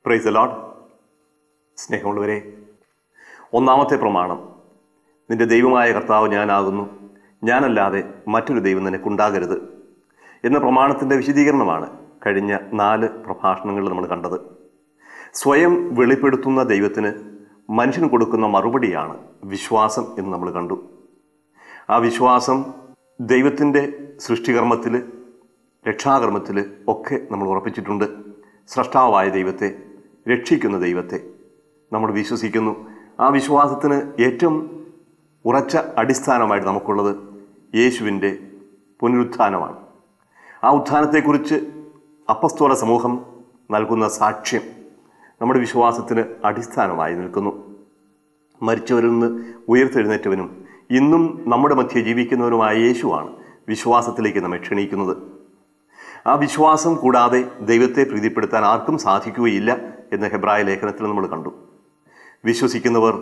price load സ്നേഹമുള്ളവരെ ഒന്നാമത്തെ പ്രമാണം നിന്റെ ദൈവമായ കർത്താവ് ഞാനാകുന്നു ഞാനല്ലാതെ മറ്റൊരു ദൈവം നിനക്കുണ്ടാകരുത് എന്ന പ്രമാണത്തിൻ്റെ വിശദീകരണമാണ് കഴിഞ്ഞ നാല് പ്രഭാഷണങ്ങളിൽ നമ്മൾ കണ്ടത് സ്വയം വെളിപ്പെടുത്തുന്ന ദൈവത്തിന് മനുഷ്യൻ കൊടുക്കുന്ന മറുപടിയാണ് വിശ്വാസം എന്ന് നമ്മൾ കണ്ടു ആ വിശ്വാസം ദൈവത്തിൻ്റെ സൃഷ്ടികർമ്മത്തിൽ രക്ഷാകർമ്മത്തിൽ ഒക്കെ നമ്മൾ ഉറപ്പിച്ചിട്ടുണ്ട് സ്രഷ്ടാവായ ദൈവത്തെ രക്ഷിക്കുന്ന ദൈവത്തെ നമ്മൾ വിശ്വസിക്കുന്നു ആ വിശ്വാസത്തിന് ഏറ്റവും ഉറച്ച അടിസ്ഥാനമായിട്ട് നമുക്കുള്ളത് യേശുവിൻ്റെ പുനരുത്ഥാനമാണ് ആ ഉത്ഥാനത്തെക്കുറിച്ച് അപ്പസ്തോല സമൂഹം നൽകുന്ന സാക്ഷ്യം നമ്മുടെ വിശ്വാസത്തിന് അടിസ്ഥാനമായി നിൽക്കുന്നു മരിച്ചവരിൽ നിന്ന് ഉയർത്തെഴുന്നേറ്റവനും ഇന്നും നമ്മുടെ മധ്യ ജീവിക്കുന്നവനുമായ യേശുവാണ് വിശ്വാസത്തിലേക്ക് നമ്മെ ക്ഷണിക്കുന്നത് ആ വിശ്വാസം കൂടാതെ ദൈവത്തെ പ്രീതിപ്പെടുത്താൻ ആർക്കും സാധിക്കുകയില്ല എന്ന ഹെബ്രായ ലേഖനത്തിൽ നമ്മൾ കണ്ടു വിശ്വസിക്കുന്നവർ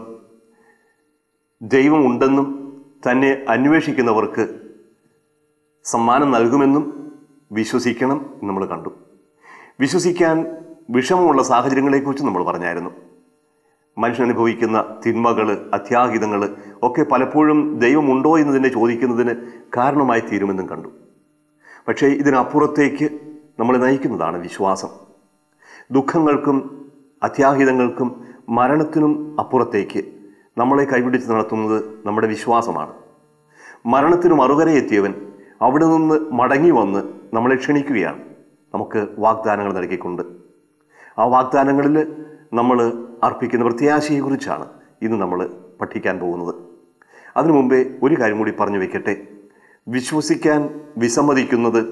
ദൈവം ഉണ്ടെന്നും തന്നെ അന്വേഷിക്കുന്നവർക്ക് സമ്മാനം നൽകുമെന്നും വിശ്വസിക്കണം എന്ന് നമ്മൾ കണ്ടു വിശ്വസിക്കാൻ വിഷമമുള്ള സാഹചര്യങ്ങളെക്കുറിച്ച് നമ്മൾ പറഞ്ഞായിരുന്നു മനുഷ്യൻ അനുഭവിക്കുന്ന തിന്മകൾ അത്യാഹിതങ്ങൾ ഒക്കെ പലപ്പോഴും ദൈവമുണ്ടോ എന്ന് തന്നെ ചോദിക്കുന്നതിന് കാരണമായി തീരുമെന്നും കണ്ടു പക്ഷേ ഇതിനപ്പുറത്തേക്ക് നമ്മളെ നയിക്കുന്നതാണ് വിശ്വാസം ദുഃഖങ്ങൾക്കും അത്യാഹിതങ്ങൾക്കും മരണത്തിനും അപ്പുറത്തേക്ക് നമ്മളെ കൈപിടിച്ച് നടത്തുന്നത് നമ്മുടെ വിശ്വാസമാണ് മരണത്തിന് മറുകര എത്തിയവൻ അവിടെ നിന്ന് മടങ്ങി വന്ന് നമ്മളെ ക്ഷണിക്കുകയാണ് നമുക്ക് വാഗ്ദാനങ്ങൾ നൽകിക്കൊണ്ട് ആ വാഗ്ദാനങ്ങളിൽ നമ്മൾ അർപ്പിക്കുന്ന പ്രത്യാശയെക്കുറിച്ചാണ് ഇന്ന് നമ്മൾ പഠിക്കാൻ പോകുന്നത് അതിനു മുമ്പേ ഒരു കാര്യം കൂടി പറഞ്ഞു വെക്കട്ടെ വിശ്വസിക്കാൻ വിസമ്മതിക്കുന്നത്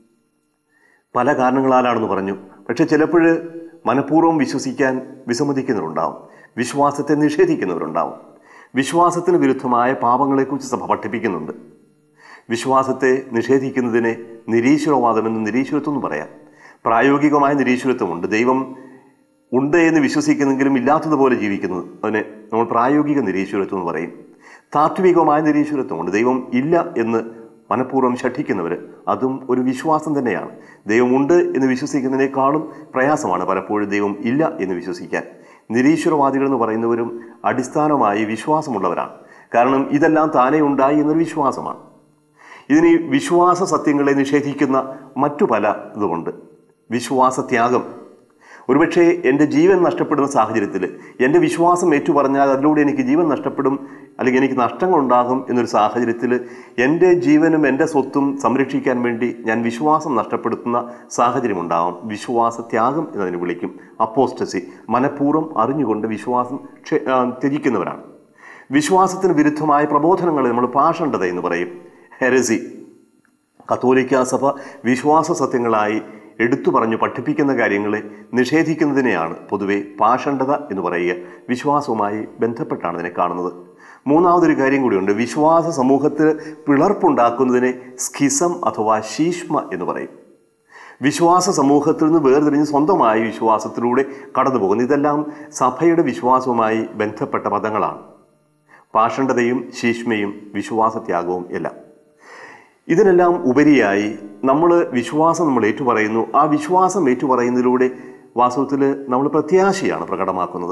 പല കാരണങ്ങളാലാണെന്ന് പറഞ്ഞു പക്ഷെ ചിലപ്പോൾ മനഃപൂർവ്വം വിശ്വസിക്കാൻ വിസമ്മതിക്കുന്നവരുണ്ടാവും വിശ്വാസത്തെ നിഷേധിക്കുന്നവരുണ്ടാവും വിശ്വാസത്തിന് വിരുദ്ധമായ പാപങ്ങളെക്കുറിച്ച് സഭ പഠിപ്പിക്കുന്നുണ്ട് വിശ്വാസത്തെ നിഷേധിക്കുന്നതിനെ നിരീശ്വരവാദമെന്ന് നിരീശ്വരത്വം എന്ന് പറയാം പ്രായോഗികമായ നിരീശ്വരത്വമുണ്ട് ദൈവം ഉണ്ട് എന്ന് വിശ്വസിക്കുന്നെങ്കിലും ഇല്ലാത്തതുപോലെ ജീവിക്കുന്നത് അതിനെ നമ്മൾ പ്രായോഗിക നിരീശ്വരത്വം എന്ന് പറയും താത്വികമായ നിരീശ്വരത്വമുണ്ട് ദൈവം ഇല്ല എന്ന് മനഃപൂർവ്വം ശഠിക്കുന്നവർ അതും ഒരു വിശ്വാസം തന്നെയാണ് ദൈവമുണ്ട് എന്ന് വിശ്വസിക്കുന്നതിനേക്കാളും പ്രയാസമാണ് പലപ്പോഴും ദൈവം ഇല്ല എന്ന് വിശ്വസിക്കാൻ നിരീശ്വരവാദികൾ എന്ന് പറയുന്നവരും അടിസ്ഥാനമായി വിശ്വാസമുള്ളവരാണ് കാരണം ഇതെല്ലാം താനേ ഉണ്ടായി എന്നൊരു വിശ്വാസമാണ് ഇതിന് ഈ വിശ്വാസ സത്യങ്ങളെ നിഷേധിക്കുന്ന മറ്റു പല ഇതുമുണ്ട് വിശ്വാസത്യാഗം ഒരുപക്ഷെ എൻ്റെ ജീവൻ നഷ്ടപ്പെടുന്ന സാഹചര്യത്തിൽ എൻ്റെ വിശ്വാസം ഏറ്റുപറഞ്ഞാൽ അതിലൂടെ എനിക്ക് ജീവൻ നഷ്ടപ്പെടും അല്ലെങ്കിൽ എനിക്ക് നഷ്ടങ്ങളുണ്ടാകും എന്നൊരു സാഹചര്യത്തിൽ എൻ്റെ ജീവനും എൻ്റെ സ്വത്തും സംരക്ഷിക്കാൻ വേണ്ടി ഞാൻ വിശ്വാസം നഷ്ടപ്പെടുത്തുന്ന സാഹചര്യം ഉണ്ടാകും വിശ്വാസത്യാഗം എന്നതിന് വിളിക്കും അപ്പോസ്റ്റസി മനഃപൂർവ്വം അറിഞ്ഞുകൊണ്ട് വിശ്വാസം ക്ഷ- ആ, ത്യജിക്കുന്നവരാണ് വിശ്വാസത്തിന് വിരുദ്ധമായ പ്രബോധനങ്ങളെ നമ്മൾ പാഷണ്ഡത എന്ന് പറയും ഹെരസി കത്തോലിക്ക സഭ വിശ്വാസ സത്യങ്ങളായി എടുത്തു പറഞ്ഞു പഠിപ്പിക്കുന്ന കാര്യങ്ങളെ നിഷേധിക്കുന്നതിനെയാണ് പൊതുവെ പാഷണ്ഡത എന്ന് പറയുക വിശ്വാസവുമായി ബന്ധപ്പെട്ടാണ് ഇതിനെ കാണുന്നത് മൂന്നാമതൊരു കാര്യം കൂടിയുണ്ട് വിശ്വാസ സമൂഹത്തിൽ പിളർപ്പുണ്ടാക്കുന്നതിനെ സ്കിസം അഥവാ ശീഷ്മ എന്ന് പറയും വിശ്വാസ സമൂഹത്തിൽ നിന്ന് വേർതിരിഞ്ഞ് സ്വന്തമായി വിശ്വാസത്തിലൂടെ കടന്നു പോകുന്നു ഇതെല്ലാം സഭയുടെ വിശ്വാസവുമായി ബന്ധപ്പെട്ട പദങ്ങളാണ് പാഷണ്ഡതയും ശീഷ്മയും വിശ്വാസത്യാഗവും എല്ലാം ഇതിനെല്ലാം ഉപരിയായി നമ്മൾ വിശ്വാസം നമ്മൾ ഏറ്റുപറയുന്നു ആ വിശ്വാസം ഏറ്റുപറയുന്നതിലൂടെ വാസ്തവത്തിൽ നമ്മൾ പ്രത്യാശയാണ് പ്രകടമാക്കുന്നത്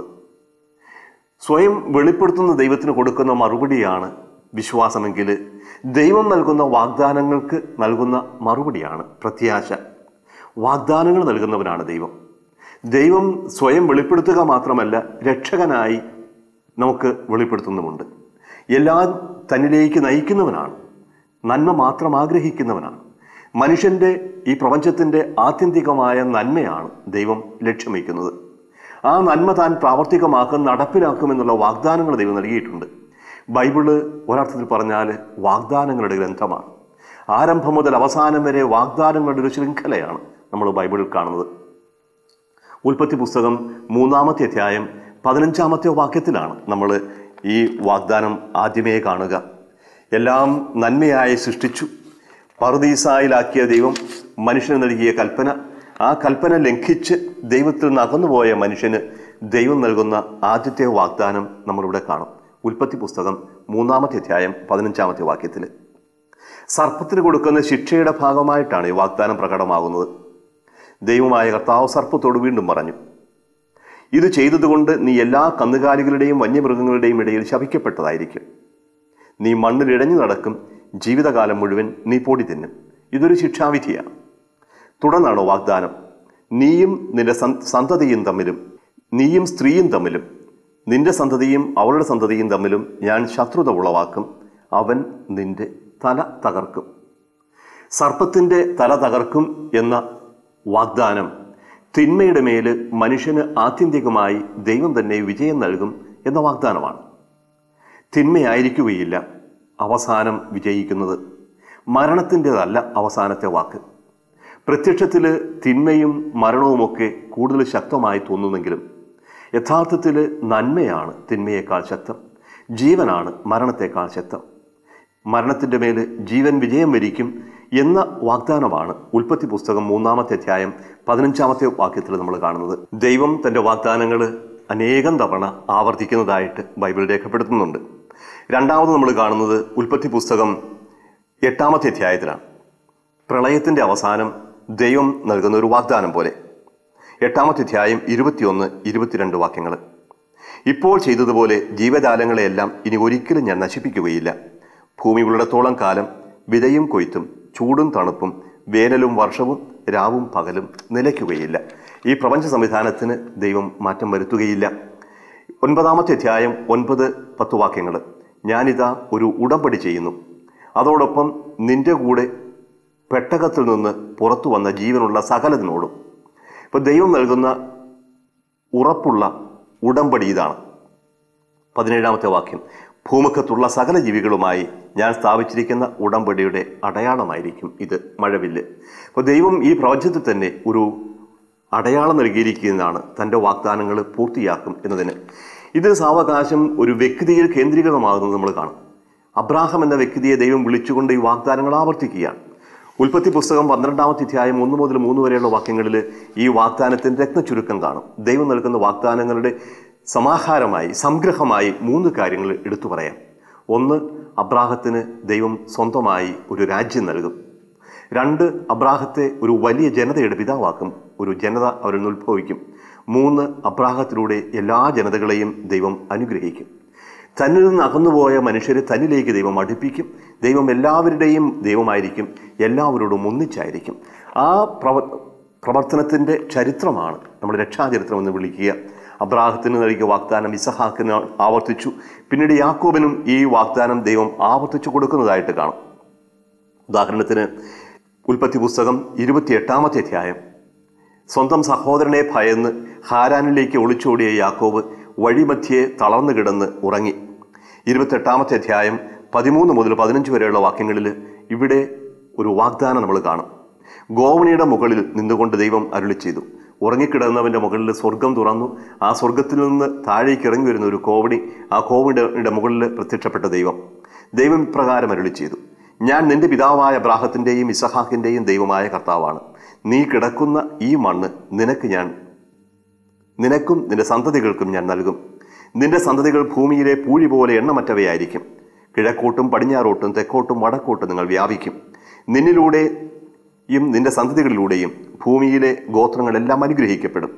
സ്വയം വെളിപ്പെടുത്തുന്ന ദൈവത്തിന് കൊടുക്കുന്ന മറുപടിയാണ് വിശ്വാസമെങ്കിൽ ദൈവം നൽകുന്ന വാഗ്ദാനങ്ങൾക്ക് നൽകുന്ന മറുപടിയാണ് പ്രത്യാശ വാഗ്ദാനങ്ങൾ നൽകുന്നവനാണ് ദൈവം ദൈവം സ്വയം വെളിപ്പെടുത്തുക മാത്രമല്ല രക്ഷകനായി നമുക്ക് വെളിപ്പെടുത്തുന്നുമുണ്ട് എല്ലാം തന്നിലേക്ക് നയിക്കുന്നവനാണ് നന്മ മാത്രം ആഗ്രഹിക്കുന്നവനാണ് മനുഷ്യൻ്റെ ഈ പ്രപഞ്ചത്തിൻ്റെ ആത്യന്തികമായ നന്മയാണ് ദൈവം ലക്ഷ്യം വയ്ക്കുന്നത് ആ നന്മ താൻ പ്രാവർത്തികമാക്കും നടപ്പിലാക്കുമെന്നുള്ള വാഗ്ദാനങ്ങൾ ദൈവം നൽകിയിട്ടുണ്ട് ബൈബിള് ഒരർത്ഥത്തിൽ പറഞ്ഞാൽ വാഗ്ദാനങ്ങളുടെ ഗ്രന്ഥമാണ് ആരംഭം മുതൽ അവസാനം വരെ വാഗ്ദാനങ്ങളുടെ ഒരു ശൃംഖലയാണ് നമ്മൾ ബൈബിളിൽ കാണുന്നത് ഉൽപ്പത്തി പുസ്തകം മൂന്നാമത്തെ അധ്യായം പതിനഞ്ചാമത്തെ വാക്യത്തിലാണ് നമ്മൾ ഈ വാഗ്ദാനം ആദ്യമേ കാണുക എല്ലാം നന്മയായി സൃഷ്ടിച്ചു പറുദീസായിലാക്കിയ ദൈവം മനുഷ്യന് നൽകിയ കൽപ്പന ആ കൽപ്പന ലംഘിച്ച് ദൈവത്തിൽ നിന്ന് അകന്നുപോയ മനുഷ്യന് ദൈവം നൽകുന്ന ആദ്യത്തെ വാഗ്ദാനം നമ്മളിവിടെ കാണും ഉൽപ്പത്തി പുസ്തകം മൂന്നാമത്തെ അധ്യായം പതിനഞ്ചാമത്തെ വാക്യത്തിൽ സർപ്പത്തിന് കൊടുക്കുന്ന ശിക്ഷയുടെ ഭാഗമായിട്ടാണ് ഈ വാഗ്ദാനം പ്രകടമാകുന്നത് ദൈവമായ കർത്താവ് സർപ്പത്തോട് വീണ്ടും പറഞ്ഞു ഇത് ചെയ്തതുകൊണ്ട് നീ എല്ലാ കന്നുകാലികളുടെയും വന്യമൃഗങ്ങളുടെയും ഇടയിൽ ശപിക്കപ്പെട്ടതായിരിക്കും നീ മണ്ണിലിഴഞ്ഞു നടക്കും ജീവിതകാലം മുഴുവൻ നീ പൊടി തിന്നും ഇതൊരു ശിക്ഷാവിധിയാണ് തുടർന്നാണ് വാഗ്ദാനം നീയും നിന്റെ സന്- സന്തതിയും തമ്മിലും നീയും സ്ത്രീയും തമ്മിലും നിന്റെ സന്തതിയും അവളുടെ സന്തതിയും തമ്മിലും ഞാൻ ശത്രുത ഉളവാക്കും അവൻ നിന്റെ തല തകർക്കും സർപ്പത്തിൻ്റെ തല തകർക്കും എന്ന വാഗ്ദാനം തിന്മയുടെ മേല് മനുഷ്യന് ആത്യന്തികമായി ദൈവം തന്നെ വിജയം നൽകും എന്ന വാഗ്ദാനമാണ് തിന്മയായിരിക്കുകയില്ല അവസാനം വിജയിക്കുന്നത് മരണത്തിൻ്റെതല്ല അവസാനത്തെ വാക്ക് പ്രത്യക്ഷത്തിൽ തിന്മയും മരണവുമൊക്കെ കൂടുതൽ ശക്തമായി തോന്നുന്നെങ്കിലും യഥാർത്ഥത്തിൽ നന്മയാണ് തിന്മയേക്കാൾ ശക്തം ജീവനാണ് മരണത്തെക്കാൾ ശക്തം മരണത്തിൻ്റെ മേൽ ജീവൻ വിജയം വരിക്കും എന്ന വാഗ്ദാനമാണ് ഉൽപ്പത്തി പുസ്തകം മൂന്നാമത്തെ അധ്യായം പതിനഞ്ചാമത്തെ വാക്യത്തിൽ നമ്മൾ കാണുന്നത് ദൈവം തൻ്റെ വാഗ്ദാനങ്ങൾ അനേകം തവണ ആവർത്തിക്കുന്നതായിട്ട് ബൈബിൾ രേഖപ്പെടുത്തുന്നുണ്ട് രണ്ടാമത് നമ്മൾ കാണുന്നത് ഉൽപ്പത്തി പുസ്തകം എട്ടാമത്തെ അധ്യായത്തിലാണ് പ്രളയത്തിൻ്റെ അവസാനം ദൈവം നൽകുന്ന ഒരു വാഗ്ദാനം പോലെ എട്ടാമത്തെ അധ്യായം ഇരുപത്തിയൊന്ന് ഇരുപത്തിരണ്ട് വാക്യങ്ങൾ ഇപ്പോൾ ചെയ്തതുപോലെ ജീവജാലങ്ങളെയെല്ലാം ഇനി ഒരിക്കലും ഞാൻ നശിപ്പിക്കുകയില്ല ഭൂമി ഉള്ളിടത്തോളം കാലം വിതയും കൊയ്ത്തും ചൂടും തണുപ്പും വേനലും വർഷവും രാവും പകലും നിലയ്ക്കുകയില്ല ഈ പ്രപഞ്ച സംവിധാനത്തിന് ദൈവം മാറ്റം വരുത്തുകയില്ല ഒൻപതാമത്തെ അധ്യായം ഒൻപത് പത്ത് വാക്യങ്ങൾ ഞാനിതാ ഒരു ഉടമ്പടി ചെയ്യുന്നു അതോടൊപ്പം നിന്റെ കൂടെ പെട്ടകത്തിൽ നിന്ന് പുറത്തു വന്ന ജീവനുള്ള സകലതിനോടും ഇപ്പൊ ദൈവം നൽകുന്ന ഉറപ്പുള്ള ഉടമ്പടി ഇതാണ് പതിനേഴാമത്തെ വാക്യം ഭൂമുഖത്തുള്ള സകല ജീവികളുമായി ഞാൻ സ്ഥാപിച്ചിരിക്കുന്ന ഉടമ്പടിയുടെ അടയാളമായിരിക്കും ഇത് മഴവില്ല് അപ്പോൾ ദൈവം ഈ പ്രപഞ്ചത്തിൽ തന്നെ ഒരു അടയാളം നൽകിയിരിക്കുന്നതാണ് തൻ്റെ വാഗ്ദാനങ്ങൾ പൂർത്തിയാക്കും എന്നതിന് ഇത് സാവകാശം ഒരു വ്യക്തിയിൽ കേന്ദ്രീകൃതമാകുന്നത് നമ്മൾ കാണും അബ്രാഹം എന്ന വ്യക്തിയെ ദൈവം വിളിച്ചുകൊണ്ട് ഈ വാഗ്ദാനങ്ങൾ ആവർത്തിക്കുകയാണ് ഉൽപ്പത്തി പുസ്തകം പന്ത്രണ്ടാമത്തെ അധ്യായം ഒന്ന് മുതൽ മൂന്ന് വരെയുള്ള വാക്യങ്ങളിൽ ഈ വാഗ്ദാനത്തിൻ്റെ രത്നചുരുക്കം കാണും ദൈവം നൽകുന്ന വാഗ്ദാനങ്ങളുടെ സമാഹാരമായി സംഗ്രഹമായി മൂന്ന് കാര്യങ്ങൾ എടുത്തു പറയാം ഒന്ന് അബ്രാഹത്തിന് ദൈവം സ്വന്തമായി ഒരു രാജ്യം നൽകും രണ്ട് അബ്രാഹത്തെ ഒരു വലിയ ജനതയുടെ പിതാവാക്കും ഒരു ജനത അവരിൽ നിന്ന് ഉത്ഭവിക്കും മൂന്ന് അബ്രാഹത്തിലൂടെ എല്ലാ ജനതകളെയും ദൈവം അനുഗ്രഹിക്കും തന്നിൽ നിന്ന് അകന്നുപോയ മനുഷ്യരെ തന്നിലേക്ക് ദൈവം അടുപ്പിക്കും ദൈവം എല്ലാവരുടെയും ദൈവമായിരിക്കും എല്ലാവരോടും ഒന്നിച്ചായിരിക്കും ആ പ്രവ പ്രവർത്തനത്തിൻ്റെ ചരിത്രമാണ് നമ്മുടെ രക്ഷാചരിത്രം എന്ന് വിളിക്കുക അബ്രാഹത്തിന് നൽകിയ വാഗ്ദാനം ഇസഹാക്കിന് ആവർത്തിച്ചു പിന്നീട് യാക്കോബിനും ഈ വാഗ്ദാനം ദൈവം ആവർത്തിച്ചു കൊടുക്കുന്നതായിട്ട് കാണും ഉദാഹരണത്തിന് ഉൽപ്പത്തി പുസ്തകം ഇരുപത്തിയെട്ടാമത്തെ അധ്യായം സ്വന്തം സഹോദരനെ ഭയന്ന് ഹാരാനിലേക്ക് ഒളിച്ചോടിയ യാക്കോബ് വഴിമധ്യേ തളർന്നു കിടന്ന് ഉറങ്ങി ഇരുപത്തെട്ടാമത്തെ അധ്യായം പതിമൂന്ന് മുതൽ പതിനഞ്ച് വരെയുള്ള വാക്യങ്ങളിൽ ഇവിടെ ഒരു വാഗ്ദാനം നമ്മൾ കാണും ഗോവണിയുടെ മുകളിൽ നിന്നുകൊണ്ട് ദൈവം അരുളി ചെയ്തു ഉറങ്ങിക്കിടന്നവൻ്റെ മുകളിൽ സ്വർഗം തുറന്നു ആ സ്വർഗത്തിൽ നിന്ന് താഴേക്ക് ഇറങ്ങി വരുന്ന ഒരു കോവണി ആ കോവണിയുടെ മുകളിൽ പ്രത്യക്ഷപ്പെട്ട ദൈവം ദൈവം ഇപ്രകാരം അരുളി ചെയ്തു ഞാൻ നിന്റെ പിതാവായ അബ്രാഹത്തിൻ്റെയും ഇസഹാക്കിൻ്റെയും ദൈവമായ കർത്താവാണ് നീ കിടക്കുന്ന ഈ മണ്ണ് നിനക്ക് ഞാൻ നിനക്കും നിന്റെ സന്തതികൾക്കും ഞാൻ നൽകും നിന്റെ സന്തതികൾ ഭൂമിയിലെ പൂഴി പോലെ എണ്ണമറ്റവയായിരിക്കും കിഴക്കോട്ടും പടിഞ്ഞാറോട്ടും തെക്കോട്ടും വടക്കോട്ടും നിങ്ങൾ വ്യാപിക്കും നിന്നിലൂടെയും നിന്റെ സന്തതികളിലൂടെയും ഭൂമിയിലെ ഗോത്രങ്ങളെല്ലാം അനുഗ്രഹിക്കപ്പെടും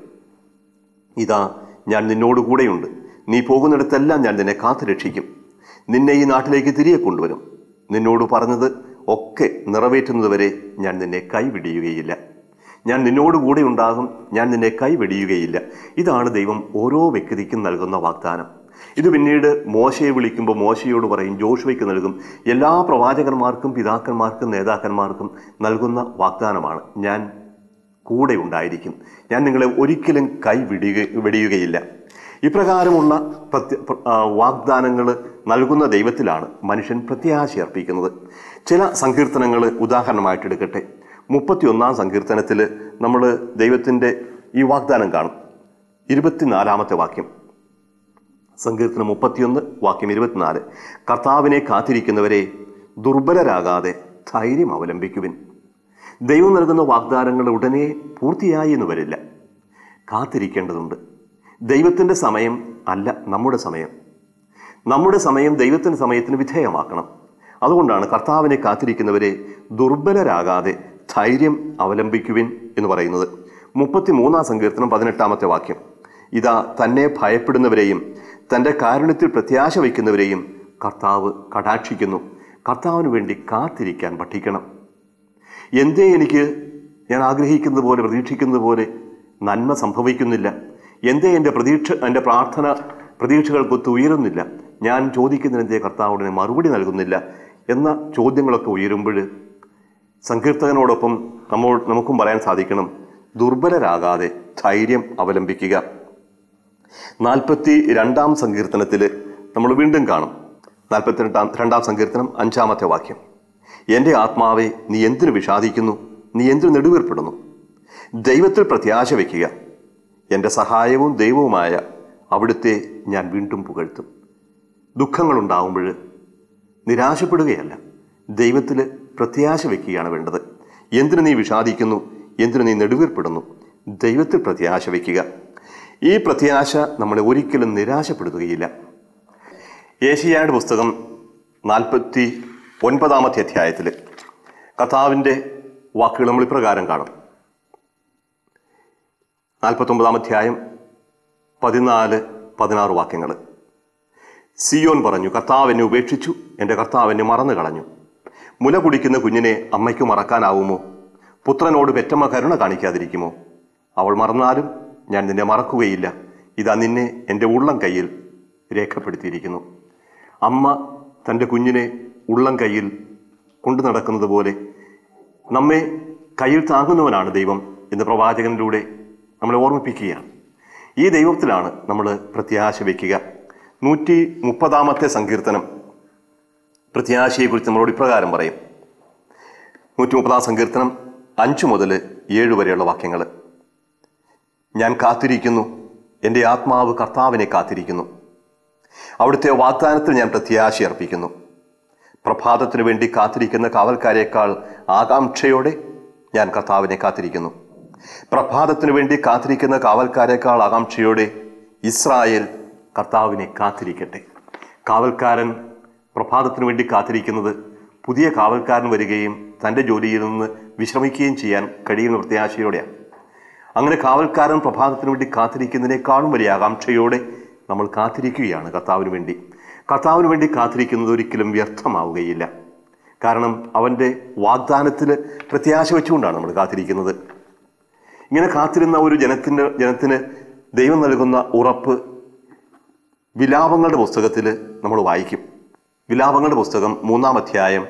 ഇതാ ഞാൻ നിന്നോട് കൂടെയുണ്ട് നീ പോകുന്നിടത്തെല്ലാം ഞാൻ നിന്നെ കാത്തു രക്ഷിക്കും നിന്നെ ഈ നാട്ടിലേക്ക് തിരികെ കൊണ്ടുവരും നിന്നോട് പറഞ്ഞത് ഒക്കെ നിറവേറ്റുന്നതുവരെ ഞാൻ നിന്നെ കൈവിടിയുകയില്ല ഞാൻ നിന്നോട് കൂടെ ഉണ്ടാകും ഞാൻ നിന്നെ കൈവെടിയുകയില്ല ഇതാണ് ദൈവം ഓരോ വ്യക്തിക്കും നൽകുന്ന വാഗ്ദാനം ഇത് പിന്നീട് മോശയെ വിളിക്കുമ്പോൾ മോശയോട് പറയും ജോഷുവയ്ക്ക് നൽകും എല്ലാ പ്രവാചകന്മാർക്കും പിതാക്കന്മാർക്കും നേതാക്കന്മാർക്കും നൽകുന്ന വാഗ്ദാനമാണ് ഞാൻ കൂടെ ഉണ്ടായിരിക്കും ഞാൻ നിങ്ങളെ ഒരിക്കലും കൈ വിടിയുക വെടിയുകയില്ല ഇപ്രകാരമുള്ള പ്രത്യ വാഗ്ദാനങ്ങൾ നൽകുന്ന ദൈവത്തിലാണ് മനുഷ്യൻ പ്രത്യാശ അർപ്പിക്കുന്നത് ചില സങ്കീർത്തനങ്ങൾ ഉദാഹരണമായിട്ട് എടുക്കട്ടെ മുപ്പത്തിയൊന്നാം സങ്കീർത്തനത്തിൽ നമ്മൾ ദൈവത്തിൻ്റെ ഈ വാഗ്ദാനം കാണും ഇരുപത്തിനാലാമത്തെ വാക്യം സങ്കീർത്തനം മുപ്പത്തിയൊന്ന് വാക്യം ഇരുപത്തിനാല് കർത്താവിനെ കാത്തിരിക്കുന്നവരെ ദുർബലരാകാതെ ധൈര്യം അവലംബിക്കുവിൻ ദൈവം നൽകുന്ന വാഗ്ദാനങ്ങൾ ഉടനെ പൂർത്തിയായി എന്ന് വരില്ല കാത്തിരിക്കേണ്ടതുണ്ട് ദൈവത്തിൻ്റെ സമയം അല്ല നമ്മുടെ സമയം നമ്മുടെ സമയം ദൈവത്തിൻ്റെ സമയത്തിന് വിധേയമാക്കണം അതുകൊണ്ടാണ് കർത്താവിനെ കാത്തിരിക്കുന്നവരെ ദുർബലരാകാതെ ധൈര്യം അവലംബിക്കുവിൻ എന്ന് പറയുന്നത് മുപ്പത്തി മൂന്നാം സങ്കീർത്തനം പതിനെട്ടാമത്തെ വാക്യം ഇതാ തന്നെ ഭയപ്പെടുന്നവരെയും തൻ്റെ കാരുണ്യത്തിൽ പ്രത്യാശ വയ്ക്കുന്നവരെയും കർത്താവ് കടാക്ഷിക്കുന്നു കർത്താവിന് വേണ്ടി കാത്തിരിക്കാൻ പഠിക്കണം എന്തേ എനിക്ക് ഞാൻ ആഗ്രഹിക്കുന്നത് പോലെ പ്രതീക്ഷിക്കുന്നത് പോലെ നന്മ സംഭവിക്കുന്നില്ല എന്തേ എൻ്റെ പ്രതീക്ഷ എൻ്റെ പ്രാർത്ഥന പ്രതീക്ഷകൾക്കൊത്ത് ഉയരുന്നില്ല ഞാൻ ചോദിക്കുന്നതിനെന്തേ കർത്താവിന് മറുപടി നൽകുന്നില്ല എന്ന ചോദ്യങ്ങളൊക്കെ ഉയരുമ്പോൾ സങ്കീർത്തകനോടൊപ്പം നമ്മൾ നമുക്കും പറയാൻ സാധിക്കണം ദുർബലരാകാതെ ധൈര്യം അവലംബിക്കുക നാൽപ്പത്തി രണ്ടാം സങ്കീർത്തനത്തിൽ നമ്മൾ വീണ്ടും കാണും നാൽപ്പത്തി രണ്ടാം രണ്ടാം സങ്കീർത്തനം അഞ്ചാമത്തെ വാക്യം എൻ്റെ ആത്മാവെ നീ എന്തിനു വിഷാദിക്കുന്നു നീ എന്തിനു നെടുവീർപ്പെടുന്നു ദൈവത്തിൽ പ്രത്യാശ വയ്ക്കുക എൻ്റെ സഹായവും ദൈവവുമായ അവിടുത്തെ ഞാൻ വീണ്ടും പുകഴ്ത്തും ദുഃഖങ്ങളുണ്ടാവുമ്പോൾ നിരാശപ്പെടുകയല്ല ദൈവത്തിൽ പ്രത്യാശ വയ്ക്കുകയാണ് വേണ്ടത് എന്തിനു നീ വിഷാദിക്കുന്നു എന്തിനു നീ നെടുവീർപ്പെടുന്നു ദൈവത്തിൽ പ്രത്യാശ വയ്ക്കുക ഈ പ്രത്യാശ നമ്മളെ ഒരിക്കലും നിരാശപ്പെടുത്തുകയില്ല ഏഷ്യായുടെ പുസ്തകം നാൽപ്പത്തി ഒൻപതാമത്തെ അധ്യായത്തിൽ കർത്താവിൻ്റെ വാക്കുകൾ നമ്മൾ ഇപ്രകാരം കാണും നാൽപ്പത്തൊമ്പതാം അധ്യായം പതിനാല് പതിനാറ് വാക്യങ്ങൾ സിയോൻ പറഞ്ഞു കർത്താവ് എന്നെ ഉപേക്ഷിച്ചു എൻ്റെ കർത്താവ് എന്നെ മറന്നു കളഞ്ഞു മുല കുടിക്കുന്ന കുഞ്ഞിനെ അമ്മയ്ക്ക് മറക്കാനാവുമോ പുത്രനോട് പെറ്റമ്മ കരുണ കാണിക്കാതിരിക്കുമോ അവൾ മറന്നാലും ഞാൻ നിന്നെ മറക്കുകയില്ല ഇതാ നിന്നെ എൻ്റെ ഉള്ളം കയ്യിൽ രേഖപ്പെടുത്തിയിരിക്കുന്നു അമ്മ തൻ്റെ കുഞ്ഞിനെ ഉള്ളം കയ്യിൽ കൊണ്ടു നടക്കുന്നത് പോലെ നമ്മെ കയ്യിൽ താങ്ങുന്നവനാണ് ദൈവം എന്ന് പ്രവാചകനിലൂടെ നമ്മളെ ഓർമ്മിപ്പിക്കുകയാണ് ഈ ദൈവത്തിലാണ് നമ്മൾ പ്രത്യാശ വയ്ക്കുക നൂറ്റി മുപ്പതാമത്തെ സങ്കീർത്തനം പ്രത്യാശയെക്കുറിച്ച് നമ്മളോട് ഇപ്രകാരം പറയും നൂറ്റി മുപ്പതാം സങ്കീർത്തനം അഞ്ചു മുതൽ ഏഴ് വരെയുള്ള വാക്യങ്ങൾ ഞാൻ കാത്തിരിക്കുന്നു എൻ്റെ ആത്മാവ് കർത്താവിനെ കാത്തിരിക്കുന്നു അവിടുത്തെ വാഗ്ദാനത്തിൽ ഞാൻ പ്രത്യാശ അർപ്പിക്കുന്നു പ്രഭാതത്തിനു വേണ്ടി കാത്തിരിക്കുന്ന കാവൽക്കാരേക്കാൾ ആകാംക്ഷയോടെ ഞാൻ കർത്താവിനെ കാത്തിരിക്കുന്നു പ്രഭാതത്തിനു വേണ്ടി കാത്തിരിക്കുന്ന കാവൽക്കാരേക്കാൾ ആകാംക്ഷയോടെ ഇസ്രായേൽ കർത്താവിനെ കാത്തിരിക്കട്ടെ കാവൽക്കാരൻ പ്രഭാതത്തിനു വേണ്ടി കാത്തിരിക്കുന്നത് പുതിയ കാവൽക്കാരൻ വരികയും തൻ്റെ ജോലിയിൽ നിന്ന് വിശ്രമിക്കുകയും ചെയ്യാൻ കഴിയുന്ന പ്രത്യാശയോടെയാണ് അങ്ങനെ കാവൽക്കാരൻ പ്രഭാതത്തിനു വേണ്ടി കാത്തിരിക്കുന്നതിനേക്കാളും വലിയ ആകാംക്ഷയോടെ നമ്മൾ കാത്തിരിക്കുകയാണ് കർത്താവിന് വേണ്ടി കർത്താവിന് വേണ്ടി കാത്തിരിക്കുന്നത് ഒരിക്കലും വ്യർത്ഥമാവുകയില്ല കാരണം അവൻ്റെ വാഗ്ദാനത്തിൽ പ്രത്യാശ വെച്ചുകൊണ്ടാണ് നമ്മൾ കാത്തിരിക്കുന്നത് ഇങ്ങനെ കാത്തിരുന്ന ഒരു ജനത്തിൻ്റെ ജനത്തിന് ദൈവം നൽകുന്ന ഉറപ്പ് വിലാപങ്ങളുടെ പുസ്തകത്തിൽ നമ്മൾ വായിക്കും വിലാപങ്ങളുടെ പുസ്തകം മൂന്നാം അധ്യായം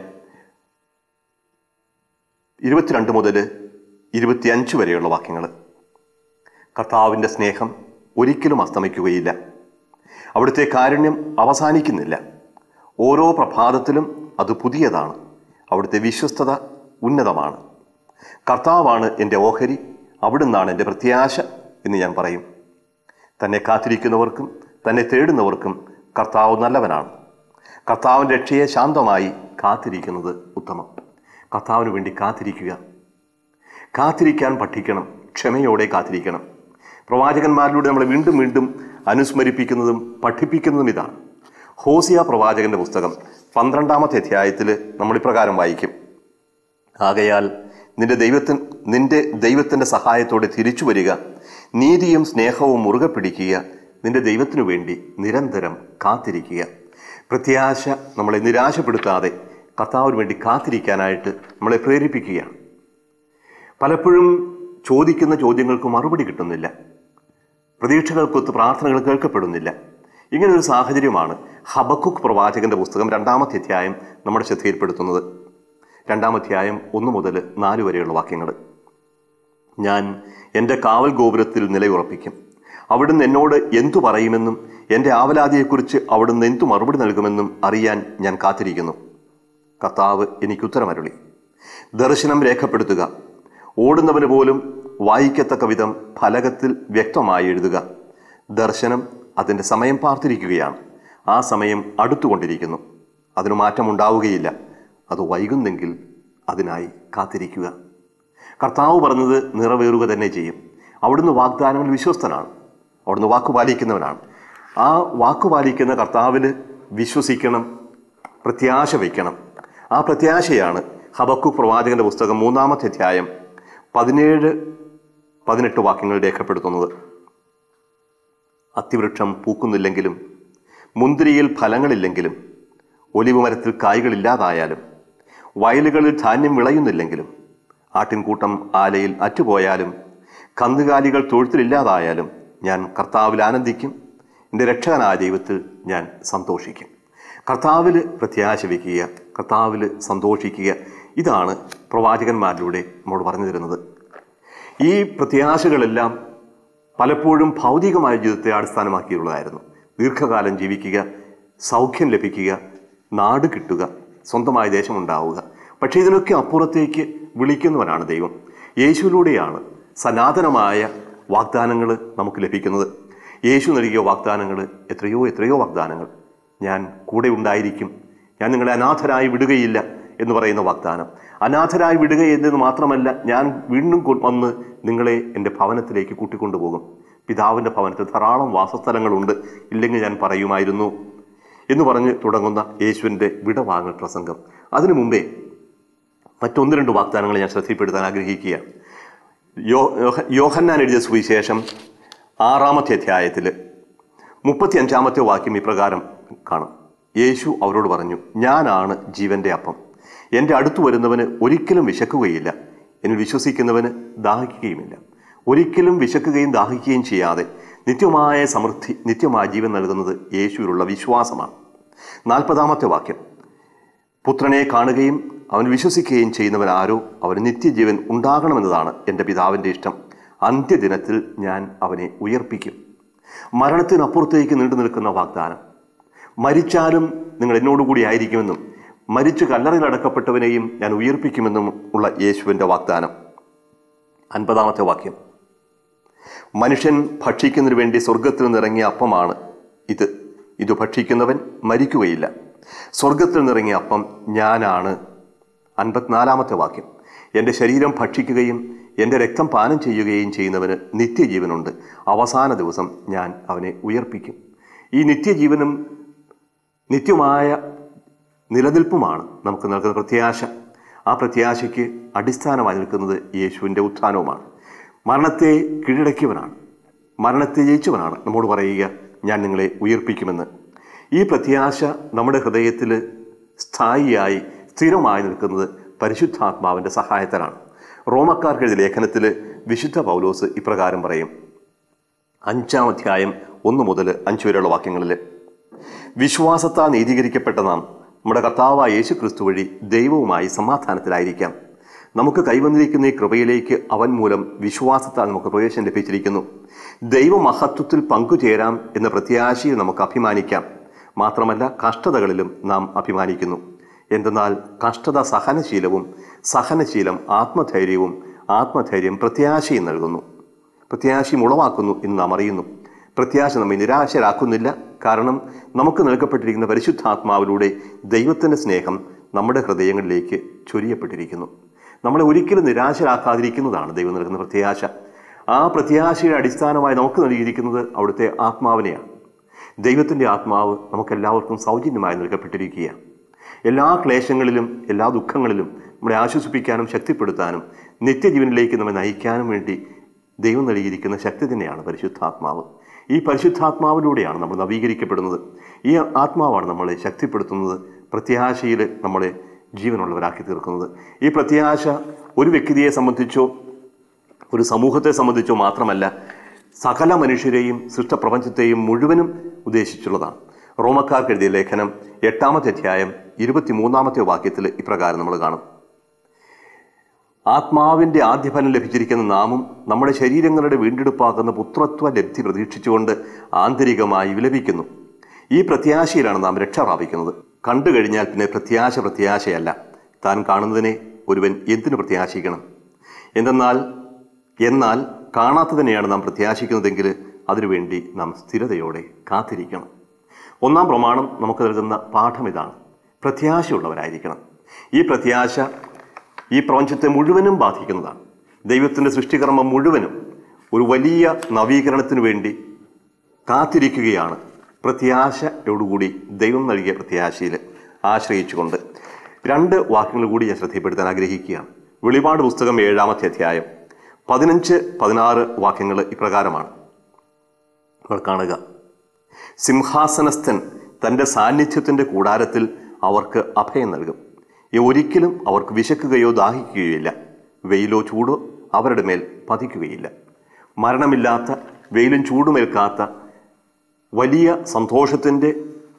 ഇരുപത്തിരണ്ട് മുതൽ ഇരുപത്തിയഞ്ച് വരെയുള്ള വാക്യങ്ങൾ കർത്താവിൻ്റെ സ്നേഹം ഒരിക്കലും അസ്തമിക്കുകയില്ല അവിടുത്തെ കാരുണ്യം അവസാനിക്കുന്നില്ല ഓരോ പ്രഭാതത്തിലും അത് പുതിയതാണ് അവിടുത്തെ വിശ്വസ്തത ഉന്നതമാണ് കർത്താവാണ് എൻ്റെ ഓഹരി അവിടുന്നാണ് എൻ്റെ പ്രത്യാശ എന്ന് ഞാൻ പറയും തന്നെ കാത്തിരിക്കുന്നവർക്കും തന്നെ തേടുന്നവർക്കും കർത്താവ് നല്ലവനാണ് കർത്താവിൻ്റെ രക്ഷയെ ശാന്തമായി കാത്തിരിക്കുന്നത് ഉത്തമം കർത്താവിന് വേണ്ടി കാത്തിരിക്കുക കാത്തിരിക്കാൻ പഠിക്കണം ക്ഷമയോടെ കാത്തിരിക്കണം പ്രവാചകന്മാരിലൂടെ നമ്മളെ വീണ്ടും വീണ്ടും അനുസ്മരിപ്പിക്കുന്നതും പഠിപ്പിക്കുന്നതും ഇതാണ് ഹോസിയ പ്രവാചകന്റെ പുസ്തകം പന്ത്രണ്ടാമത്തെ അധ്യായത്തിൽ നമ്മൾ ഇപ്രകാരം വായിക്കും ആകയാൽ നിന്റെ ദൈവത്തിൻ നിന്റെ ദൈവത്തിൻ്റെ സഹായത്തോടെ തിരിച്ചു വരിക നീതിയും സ്നേഹവും മുറുകെ പിടിക്കുക നിന്റെ ദൈവത്തിനു വേണ്ടി നിരന്തരം കാത്തിരിക്കുക പ്രത്യാശ നമ്മളെ നിരാശപ്പെടുത്താതെ കർത്താവിന് വേണ്ടി കാത്തിരിക്കാനായിട്ട് നമ്മളെ പ്രേരിപ്പിക്കുകയാണ് പലപ്പോഴും ചോദിക്കുന്ന ചോദ്യങ്ങൾക്ക് മറുപടി കിട്ടുന്നില്ല പ്രതീക്ഷകൾക്കൊത്ത് പ്രാർത്ഥനകൾ കേൾക്കപ്പെടുന്നില്ല ഇങ്ങനെ ഒരു സാഹചര്യമാണ് ഹബക്കുക്ക് പ്രവാചകന്റെ പുസ്തകം രണ്ടാമത്തെ അധ്യായം നമ്മുടെ ശ്രദ്ധയിൽപ്പെടുത്തുന്നത് രണ്ടാം അധ്യായം ഒന്ന് മുതൽ നാല് വരെയുള്ള വാക്യങ്ങൾ ഞാൻ എൻ്റെ കാവൽ ഗോപുരത്തിൽ നിലയുറപ്പിക്കും അവിടുന്ന് എന്നോട് എന്തു പറയുമെന്നും എൻ്റെ ആവലാതിയെക്കുറിച്ച് അവിടുന്ന് എന്തു മറുപടി നൽകുമെന്നും അറിയാൻ ഞാൻ കാത്തിരിക്കുന്നു കർത്താവ് എനിക്ക് ഉത്തരമരുളി ദർശനം രേഖപ്പെടുത്തുക ഓടുന്നവന് പോലും വായിക്കത്തക്ക വിധം ഫലകത്തിൽ വ്യക്തമായി എഴുതുക ദർശനം അതിൻ്റെ സമയം പാർത്തിരിക്കുകയാണ് ആ സമയം അടുത്തുകൊണ്ടിരിക്കുന്നു അതിന് മാറ്റമുണ്ടാവുകയില്ല അത് വൈകുന്നെങ്കിൽ അതിനായി കാത്തിരിക്കുക കർത്താവ് പറഞ്ഞത് നിറവേറുക തന്നെ ചെയ്യും അവിടുന്ന് വാഗ്ദാനങ്ങൾ വിശ്വസ്തനാണ് അവിടുന്ന് വാക്ക് പാലിക്കുന്നവനാണ് ആ വാക്ക് പാലിക്കുന്ന കർത്താവിൽ വിശ്വസിക്കണം പ്രത്യാശ വയ്ക്കണം ആ പ്രത്യാശയാണ് ഹബക്കു പ്രവാചകന്റെ പുസ്തകം മൂന്നാമത്തെ അധ്യായം പതിനേഴ് പതിനെട്ട് വാക്യങ്ങൾ രേഖപ്പെടുത്തുന്നത് അത്തിവൃക്ഷം പൂക്കുന്നില്ലെങ്കിലും മുന്തിരിയിൽ ഫലങ്ങളില്ലെങ്കിലും ഒലിവ് മരത്തിൽ കായ്കളില്ലാതായാലും വയലുകളിൽ ധാന്യം വിളയുന്നില്ലെങ്കിലും ആട്ടിൻകൂട്ടം ആലയിൽ അറ്റുപോയാലും കന്നുകാലികൾ തൊഴുത്തിലില്ലാതായാലും ഞാൻ കർത്താവിൽ ആനന്ദിക്കും എൻ്റെ രക്ഷകനായ ദൈവത്തിൽ ഞാൻ സന്തോഷിക്കും കർത്താവിൽ പ്രത്യാശ വയ്ക്കുക കർത്താവിൽ സന്തോഷിക്കുക ഇതാണ് പ്രവാചകന്മാരിലൂടെ നമ്മോട് പറഞ്ഞു തരുന്നത് ഈ പ്രത്യാശകളെല്ലാം പലപ്പോഴും ഭൗതികമായ ജീവിതത്തെ അടിസ്ഥാനമാക്കിയുള്ളതായിരുന്നു ദീർഘകാലം ജീവിക്കുക സൗഖ്യം ലഭിക്കുക നാട് കിട്ടുക സ്വന്തമായ ദേശമുണ്ടാവുക പക്ഷേ ഇതിനൊക്കെ അപ്പുറത്തേക്ക് വിളിക്കുന്നവനാണ് ദൈവം യേശുവിലൂടെയാണ് സനാതനമായ വാഗ്ദാനങ്ങൾ നമുക്ക് ലഭിക്കുന്നത് യേശു നൽകിയ വാഗ്ദാനങ്ങൾ എത്രയോ എത്രയോ വാഗ്ദാനങ്ങൾ ഞാൻ കൂടെ ഉണ്ടായിരിക്കും ഞാൻ നിങ്ങളെ അനാഥരായി വിടുകയില്ല എന്ന് പറയുന്ന വാഗ്ദാനം അനാഥരായി വിടുക എന്നത് മാത്രമല്ല ഞാൻ വീണ്ടും കൊ- വന്ന് നിങ്ങളെ എൻ്റെ ഭവനത്തിലേക്ക് കൂട്ടിക്കൊണ്ടുപോകും പിതാവിൻ്റെ ഭവനത്തിൽ ധാരാളം വാസസ്ഥലങ്ങളുണ്ട് ഇല്ലെങ്കിൽ ഞാൻ പറയുമായിരുന്നു എന്ന് പറഞ്ഞ് തുടങ്ങുന്ന യേശുവിൻ്റെ വിടവാങ്ങൽ പ്രസംഗം അതിനു മുമ്പേ മറ്റൊന്ന് രണ്ട് വാഗ്ദാനങ്ങൾ ഞാൻ ശ്രദ്ധയിൽപ്പെടുത്താൻ ആഗ്രഹിക്കുകയാണ് യോ യോഹ- യോഹന്നാൻ എഴുതിയ സുവിശേഷം ആറാമത്തെ അധ്യായത്തിൽ മുപ്പത്തി അഞ്ചാമത്തെ വാക്യം ഇപ്രകാരം കാണും യേശു അവരോട് പറഞ്ഞു ഞാനാണ് ജീവന്റെ അപ്പം എൻ്റെ അടുത്തു വരുന്നവന് ഒരിക്കലും വിശക്കുകയില്ല എന്നിൽ വിശ്വസിക്കുന്നവന് ദാഹിക്കുകയുമില്ല ഒരിക്കലും വിശക്കുകയും ദാഹിക്കുകയും ചെയ്യാതെ നിത്യമായ സമൃദ്ധി നിത്യമായ ജീവൻ നൽകുന്നത് യേശുവിലുള്ള വിശ്വാസമാണ് നാൽപ്പതാമത്തെ വാക്യം പുത്രനെ കാണുകയും അവൻ വിശ്വസിക്കുകയും ചെയ്യുന്നവൻ ആരോ അവന് നിത്യജീവൻ ഉണ്ടാകണമെന്നതാണ് എൻ്റെ പിതാവിൻ്റെ ഇഷ്ടം അന്ത്യദിനത്തിൽ ഞാൻ അവനെ ഉയർപ്പിക്കും മരണത്തിനപ്പുറത്തേക്ക് നീണ്ടു നിൽക്കുന്ന വാഗ്ദാനം മരിച്ചാലും നിങ്ങൾ എന്നോടുകൂടി ആയിരിക്കുമെന്നും മരിച്ചു കല്ലറയിൽ അടക്കപ്പെട്ടവനെയും ഞാൻ ഉയർപ്പിക്കുമെന്നും ഉള്ള യേശുവിൻ്റെ വാഗ്ദാനം അൻപതാമത്തെ വാക്യം മനുഷ്യൻ ഭക്ഷിക്കുന്നതിന് വേണ്ടി സ്വർഗത്തിൽ നിന്നിറങ്ങിയ അപ്പമാണ് ഇത് ഇത് ഭക്ഷിക്കുന്നവൻ മരിക്കുകയില്ല സ്വർഗത്തിൽ നിന്നിറങ്ങിയ അപ്പം ഞാനാണ് അൻപത്തിനാലാമത്തെ വാക്യം എൻ്റെ ശരീരം ഭക്ഷിക്കുകയും എൻ്റെ രക്തം പാനം ചെയ്യുകയും ചെയ്യുന്നവന് നിത്യജീവനുണ്ട് അവസാന ദിവസം ഞാൻ അവനെ ഉയർപ്പിക്കും ഈ നിത്യജീവനും നിത്യമായ നിലനിൽപ്പുമാണ് നമുക്ക് നൽകുന്ന പ്രത്യാശ ആ പ്രത്യാശയ്ക്ക് അടിസ്ഥാനമായി നിൽക്കുന്നത് യേശുവിൻ്റെ ഉത്ഥാനവുമാണ് മരണത്തെ കീഴടക്കിയവനാണ് മരണത്തെ ജയിച്ചവനാണ് നമ്മോട് പറയുക ഞാൻ നിങ്ങളെ ഉയർപ്പിക്കുമെന്ന് ഈ പ്രത്യാശ നമ്മുടെ ഹൃദയത്തിൽ സ്ഥായിയായി സ്ഥിരമായി നിൽക്കുന്നത് പരിശുദ്ധാത്മാവിൻ്റെ സഹായത്തിലാണ് റോമക്കാർക്ക് എഴുതിയ ലേഖനത്തിൽ വിശുദ്ധ പൗലോസ് ഇപ്രകാരം പറയും അഞ്ചാം അധ്യായം ഒന്ന് മുതൽ അഞ്ച് വരെയുള്ള വാക്യങ്ങളിൽ വിശ്വാസത്താൽ നീതീകരിക്കപ്പെട്ട നാം നമ്മുടെ കർത്താവായ യേശു ക്രിസ്തു വഴി ദൈവവുമായി സമാധാനത്തിലായിരിക്കാം നമുക്ക് കൈവന്നിരിക്കുന്ന ഈ കൃപയിലേക്ക് അവൻ മൂലം വിശ്വാസത്താൽ നമുക്ക് പ്രവേശനം ലഭിച്ചിരിക്കുന്നു ദൈവമഹത്വത്തിൽ പങ്കുചേരാം എന്ന പ്രത്യാശയിൽ നമുക്ക് അഭിമാനിക്കാം മാത്രമല്ല കഷ്ടതകളിലും നാം അഭിമാനിക്കുന്നു എന്തെന്നാൽ കഷ്ടത സഹനശീലവും സഹനശീലം ആത്മധൈര്യവും ആത്മധൈര്യം പ്രത്യാശയും നൽകുന്നു പ്രത്യാശയും ഉളവാക്കുന്നു എന്ന് നാം അറിയുന്നു പ്രത്യാശ നമ്മെ നിരാശരാക്കുന്നില്ല കാരണം നമുക്ക് നൽകപ്പെട്ടിരിക്കുന്ന പരിശുദ്ധാത്മാവിലൂടെ ദൈവത്തിൻ്റെ സ്നേഹം നമ്മുടെ ഹൃദയങ്ങളിലേക്ക് ചൊരിയപ്പെട്ടിരിക്കുന്നു നമ്മളെ ഒരിക്കലും നിരാശരാക്കാതിരിക്കുന്നതാണ് ദൈവം നൽകുന്ന പ്രത്യാശ ആ പ്രത്യാശയുടെ അടിസ്ഥാനമായി നമുക്ക് നൽകിയിരിക്കുന്നത് അവിടുത്തെ ആത്മാവിനെയാണ് ദൈവത്തിൻ്റെ ആത്മാവ് നമുക്കെല്ലാവർക്കും സൗജന്യമായി നൽകപ്പെട്ടിരിക്കുകയാണ് എല്ലാ ക്ലേശങ്ങളിലും എല്ലാ ദുഃഖങ്ങളിലും നമ്മളെ ആശ്വസിപ്പിക്കാനും ശക്തിപ്പെടുത്താനും നിത്യജീവനിലേക്ക് നമ്മെ നയിക്കാനും വേണ്ടി ദൈവം നൽകിയിരിക്കുന്ന ശക്തി തന്നെയാണ് പരിശുദ്ധാത്മാവ് ഈ പരിശുദ്ധാത്മാവിലൂടെയാണ് നമ്മൾ നവീകരിക്കപ്പെടുന്നത് ഈ ആത്മാവാണ് നമ്മളെ ശക്തിപ്പെടുത്തുന്നത് പ്രത്യാശയിൽ നമ്മളെ ജീവനുള്ളവരാക്കി തീർക്കുന്നത് ഈ പ്രത്യാശ ഒരു വ്യക്തിയെ സംബന്ധിച്ചോ ഒരു സമൂഹത്തെ സംബന്ധിച്ചോ മാത്രമല്ല സകല മനുഷ്യരെയും സൃഷ്ടപ്രപഞ്ചത്തെയും മുഴുവനും ഉദ്ദേശിച്ചുള്ളതാണ് റോമക്കാർക്ക് എഴുതിയ ലേഖനം എട്ടാമത്തെ അധ്യായം ഇരുപത്തിമൂന്നാമത്തെ വാക്യത്തിൽ ഇപ്രകാരം നമ്മൾ കാണും ആത്മാവിന്റെ ആദ്യഫലം ലഭിച്ചിരിക്കുന്ന നാമും നമ്മുടെ ശരീരങ്ങളുടെ വീണ്ടെടുപ്പാകുന്ന പുത്രത്വ ലബ്ധി പ്രതീക്ഷിച്ചുകൊണ്ട് ആന്തരികമായി വിലപിക്കുന്നു ഈ പ്രത്യാശയിലാണ് നാം രക്ഷ പ്രാപിക്കുന്നത് കണ്ടു കഴിഞ്ഞാൽ പിന്നെ പ്രത്യാശ പ്രത്യാശയല്ല താൻ കാണുന്നതിനെ ഒരുവൻ എന്തിനു പ്രത്യാശിക്കണം എന്തെന്നാൽ എന്നാൽ കാണാത്തതിനെയാണ് നാം പ്രത്യാശിക്കുന്നതെങ്കിൽ അതിനുവേണ്ടി നാം സ്ഥിരതയോടെ കാത്തിരിക്കണം ഒന്നാം പ്രമാണം നമുക്ക് നൽകുന്ന പാഠം ഇതാണ് പ്രത്യാശയുള്ളവരായിരിക്കണം ഈ പ്രത്യാശ ഈ പ്രപഞ്ചത്തെ മുഴുവനും ബാധിക്കുന്നതാണ് ദൈവത്തിൻ്റെ സൃഷ്ടികർമ്മം മുഴുവനും ഒരു വലിയ നവീകരണത്തിനു വേണ്ടി കാത്തിരിക്കുകയാണ് പ്രത്യാശയോടുകൂടി ദൈവം നൽകിയ പ്രത്യാശയിൽ ആശ്രയിച്ചുകൊണ്ട് രണ്ട് വാക്യങ്ങൾ കൂടി ഞാൻ ശ്രദ്ധപ്പെടുത്താൻ ആഗ്രഹിക്കുകയാണ് വെളിപാട് പുസ്തകം ഏഴാമത്തെ അധ്യായം പതിനഞ്ച് പതിനാറ് വാക്യങ്ങൾ ഇപ്രകാരമാണ് നമ്മൾ കാണുക സിംഹാസനസ്ഥൻ തൻ്റെ സാന്നിധ്യത്തിൻ്റെ കൂടാരത്തിൽ അവർക്ക് അഭയം നൽകും ഈ ഒരിക്കലും അവർക്ക് വിശക്കുകയോ ദാഹിക്കുകയോ ഇല്ല വെയിലോ ചൂടോ അവരുടെ മേൽ പതിക്കുകയില്ല മരണമില്ലാത്ത വെയിലും ചൂടുമേൽക്കാത്ത വലിയ സന്തോഷത്തിൻ്റെ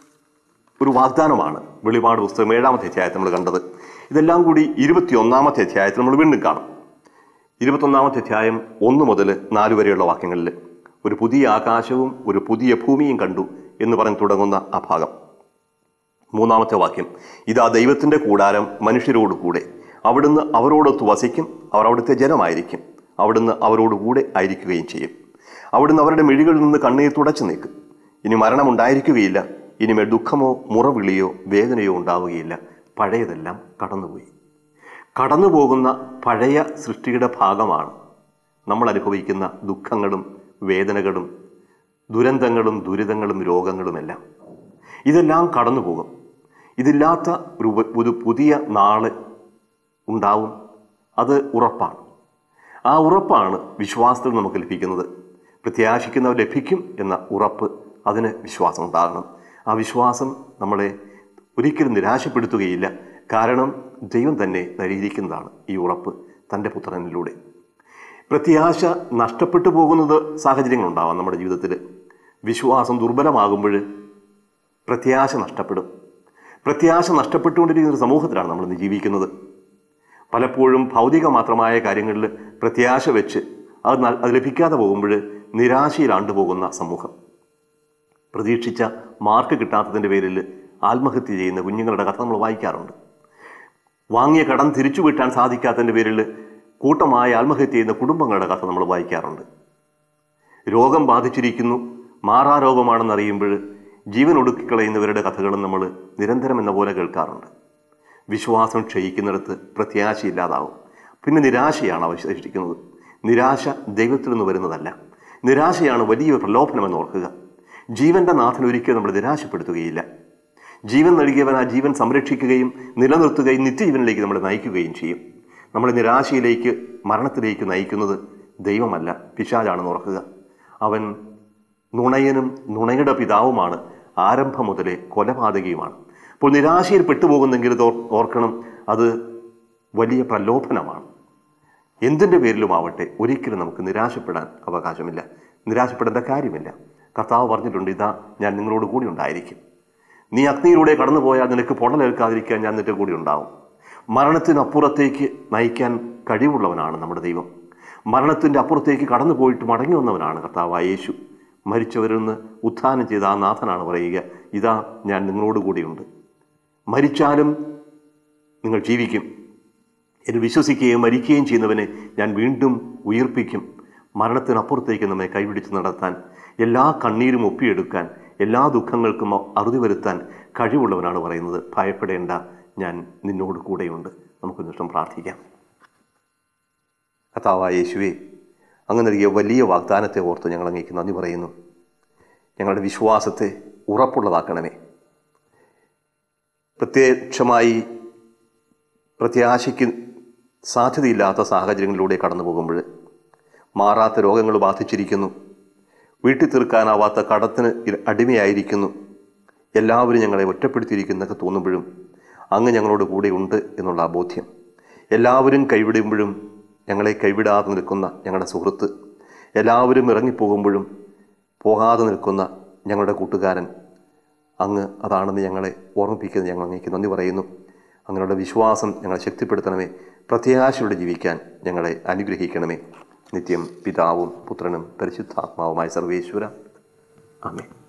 ഒരു വാഗ്ദാനമാണ് വെളിപാട് പുസ്തകം ഏഴാമത്തെ അധ്യായത്തിൽ നമ്മൾ കണ്ടത് ഇതെല്ലാം കൂടി ഇരുപത്തിയൊന്നാമത്തെ അധ്യായത്തിൽ നമ്മൾ വീണ്ടും കാണും ഇരുപത്തൊന്നാമത്തെ അധ്യായം ഒന്ന് മുതൽ നാല് വരെയുള്ള വാക്യങ്ങളിൽ ഒരു പുതിയ ആകാശവും ഒരു പുതിയ ഭൂമിയും കണ്ടു എന്ന് പറഞ്ഞ് തുടങ്ങുന്ന ആ ഭാഗം മൂന്നാമത്തെ വാക്യം ഇതാ ദൈവത്തിൻ്റെ കൂടാരം മനുഷ്യരോട് കൂടെ അവിടുന്ന് അവരോടൊത്ത് വസിക്കും അവർ അവിടുത്തെ ജനമായിരിക്കും അവിടുന്ന് അവരോട് കൂടെ ആയിരിക്കുകയും ചെയ്യും അവിടുന്ന് അവരുടെ മിഴികളിൽ നിന്ന് കണ്ണീർ തുടച്ചു നീക്കും ഇനി മരണമുണ്ടായിരിക്കുകയില്ല ഇനിമേൽ ദുഃഖമോ മുറവിളിയോ വേദനയോ ഉണ്ടാവുകയില്ല പഴയതെല്ലാം കടന്നുപോയി കടന്നുപോകുന്ന പഴയ സൃഷ്ടിയുടെ ഭാഗമാണ് നമ്മൾ അനുഭവിക്കുന്ന ദുഃഖങ്ങളും വേദനകളും ദുരന്തങ്ങളും ദുരിതങ്ങളും രോഗങ്ങളുമെല്ലാം ഇതെല്ലാം കടന്നു പോകും ഇതില്ലാത്ത ഒരു വ- ഒരു പുതിയ നാള് ഉണ്ടാവും അത് ഉറപ്പാണ് ആ ഉറപ്പാണ് വിശ്വാസത്തിൽ നമുക്ക് ലഭിക്കുന്നത് പ്രത്യാശിക്കുന്നവർ ലഭിക്കും എന്ന ഉറപ്പ് അതിന് വിശ്വാസം ഉണ്ടാകണം ആ വിശ്വാസം നമ്മളെ ഒരിക്കലും നിരാശപ്പെടുത്തുകയില്ല കാരണം ദൈവം തന്നെ നൽകിയിരിക്കുന്നതാണ് ഈ ഉറപ്പ് തൻ്റെ പുത്രനിലൂടെ പ്രത്യാശ നഷ്ടപ്പെട്ടു പോകുന്നത് സാഹചര്യങ്ങളുണ്ടാവാം നമ്മുടെ ജീവിതത്തിൽ വിശ്വാസം ദുർബലമാകുമ്പോൾ പ്രത്യാശ നഷ്ടപ്പെടും പ്രത്യാശ നഷ്ടപ്പെട്ടുകൊണ്ടിരിക്കുന്ന ഒരു സമൂഹത്തിലാണ് നമ്മൾ ഇന്ന് ജീവിക്കുന്നത് പലപ്പോഴും ഭൗതിക മാത്രമായ കാര്യങ്ങളിൽ പ്രത്യാശ വെച്ച് അത് ന- അത് ലഭിക്കാതെ പോകുമ്പോൾ നിരാശയിലാണ്ടു പോകുന്ന സമൂഹം പ്രതീക്ഷിച്ച മാർക്ക് കിട്ടാത്തതിൻ്റെ പേരിൽ ആത്മഹത്യ ചെയ്യുന്ന കുഞ്ഞുങ്ങളുടെ കഥ നമ്മൾ വായിക്കാറുണ്ട് വാങ്ങിയ കടം തിരിച്ചു വീട്ടാൻ സാധിക്കാത്തതിൻ്റെ പേരിൽ കൂട്ടമായി ആത്മഹത്യ ചെയ്യുന്ന കുടുംബങ്ങളുടെ കഥ നമ്മൾ വായിക്കാറുണ്ട് രോഗം ബാധിച്ചിരിക്കുന്നു മാറാ രോഗമാണെന്ന് അറിയുമ്പോൾ ജീവൻ ഒടുക്കിക്കളയുന്നവരുടെ കഥകളും നമ്മൾ നിരന്തരം എന്ന പോലെ കേൾക്കാറുണ്ട് വിശ്വാസം ക്ഷയിക്കുന്നിടത്ത് പ്രത്യാശയില്ലാതാവും പിന്നെ നിരാശയാണ് അവശേഷിക്കുന്നത് നിരാശ ദൈവത്തിൽ നിന്ന് വരുന്നതല്ല നിരാശയാണ് വലിയ പ്രലോഭനമെന്ന് ഓർക്കുക ജീവന്റെ നാഥൻ ഒരിക്കലും നമ്മൾ നിരാശപ്പെടുത്തുകയില്ല ജീവൻ നൽകിയവൻ ആ ജീവൻ സംരക്ഷിക്കുകയും നിലനിർത്തുകയും നിത്യജീവനിലേക്ക് നമ്മളെ നയിക്കുകയും ചെയ്യും നമ്മളെ നിരാശയിലേക്ക് മരണത്തിലേക്ക് നയിക്കുന്നത് ദൈവമല്ല പിശാചാണെന്ന് ഓർക്കുക അവൻ നുണയനും നുണയുടെ പിതാവുമാണ് ആരംഭം മുതലേ കൊലപാതകയുമാണ് അപ്പോൾ നിരാശയിൽ പെട്ടുപോകുന്നെങ്കിൽ ഇത് ഓർ- ഓർക്കണം അത് വലിയ പ്രലോഭനമാണ് എന്തിൻ്റെ പേരിലും ആവട്ടെ ഒരിക്കലും നമുക്ക് നിരാശപ്പെടാൻ അവകാശമില്ല നിരാശപ്പെടേണ്ട കാര്യമില്ല കർത്താവ് പറഞ്ഞിട്ടുണ്ട് ഇതാ ഞാൻ നിങ്ങളോട് കൂടി ഉണ്ടായിരിക്കും നീ അഗ്നിയിലൂടെ കടന്നു പോയാൽ നിനക്ക് പൊടലേൽക്കാതിരിക്കാൻ ഞാൻ നിന്റെ കൂടി ഉണ്ടാവും മരണത്തിനപ്പുറത്തേക്ക് നയിക്കാൻ കഴിവുള്ളവനാണ് നമ്മുടെ ദൈവം മരണത്തിൻ്റെ അപ്പുറത്തേക്ക് കടന്നു പോയിട്ട് മടങ്ങി വന്നവനാണ് കർത്താവായ യേശു മരിച്ചവരിൽ നിന്ന് ഉത്ഥാനം ചെയ്ത ആ നാഥനാണ് പറയുക ഇതാ ഞാൻ നിങ്ങളോട് കൂടിയുണ്ട് മരിച്ചാലും നിങ്ങൾ ജീവിക്കും എന്നിൽ വിശ്വസിക്കുകയും മരിക്കുകയും ചെയ്യുന്നവനെ ഞാൻ വീണ്ടും ഉയർപ്പിക്കും മരണത്തിനപ്പുറത്തേക്ക് നമ്മെ കൈപിടിച്ച് നടത്താൻ എല്ലാ കണ്ണീരും ഒപ്പിയെടുക്കാൻ എല്ലാ ദുഃഖങ്ങൾക്കും അറുതി വരുത്താൻ കഴിവുള്ളവനാണ് പറയുന്നത് ഭയപ്പെടേണ്ട ഞാൻ നിന്നോട് കൂടെയുണ്ട് നമുക്ക് നിഷ്ടം പ്രാർത്ഥിക്കാം കഥാവായ യേശുവേ അങ്ങ് നൽകിയ വലിയ വാഗ്ദാനത്തെ ഓർത്ത് ഞങ്ങൾ അങ്ങേക്ക് നന്ദി പറയുന്നു ഞങ്ങളുടെ വിശ്വാസത്തെ ഉറപ്പുള്ളതാക്കണമേ പ്രത്യക്ഷമായി പ്രത്യാശയ്ക്ക് സാധ്യതയില്ലാത്ത സാഹചര്യങ്ങളിലൂടെ കടന്നു പോകുമ്പോൾ മാറാത്ത രോഗങ്ങൾ ബാധിച്ചിരിക്കുന്നു വീട്ടിൽ തീർക്കാനാവാത്ത കടത്തിന് ഇര- അടിമയായിരിക്കുന്നു എല്ലാവരും ഞങ്ങളെ ഒറ്റപ്പെടുത്തിയിരിക്കുന്നൊക്കെ തോന്നുമ്പോഴും അങ്ങ് ഞങ്ങളോട് കൂടെയുണ്ട് എന്നുള്ള ആ ബോധ്യം എല്ലാവരും കൈവിടുമ്പോഴും ഞങ്ങളെ കൈവിടാതെ നിൽക്കുന്ന ഞങ്ങളുടെ സുഹൃത്ത് എല്ലാവരും ഇറങ്ങിപ്പോകുമ്പോഴും പോകാതെ നിൽക്കുന്ന ഞങ്ങളുടെ കൂട്ടുകാരൻ അങ്ങ് അതാണെന്ന് ഞങ്ങളെ ഓർമ്മിപ്പിക്കുന്നത് ഞങ്ങൾ അങ്ങേക്ക് നന്ദി പറയുന്നു അങ്ങനെയുള്ള വിശ്വാസം ഞങ്ങളെ ശക്തിപ്പെടുത്തണമേ പ്രത്യാശയോടെ ജീവിക്കാൻ ഞങ്ങളെ അനുഗ്രഹിക്കണമേ നിത്യം പിതാവും പുത്രനും പരിശുദ്ധാത്മാവുമായ സർവേശ്വര ആമേ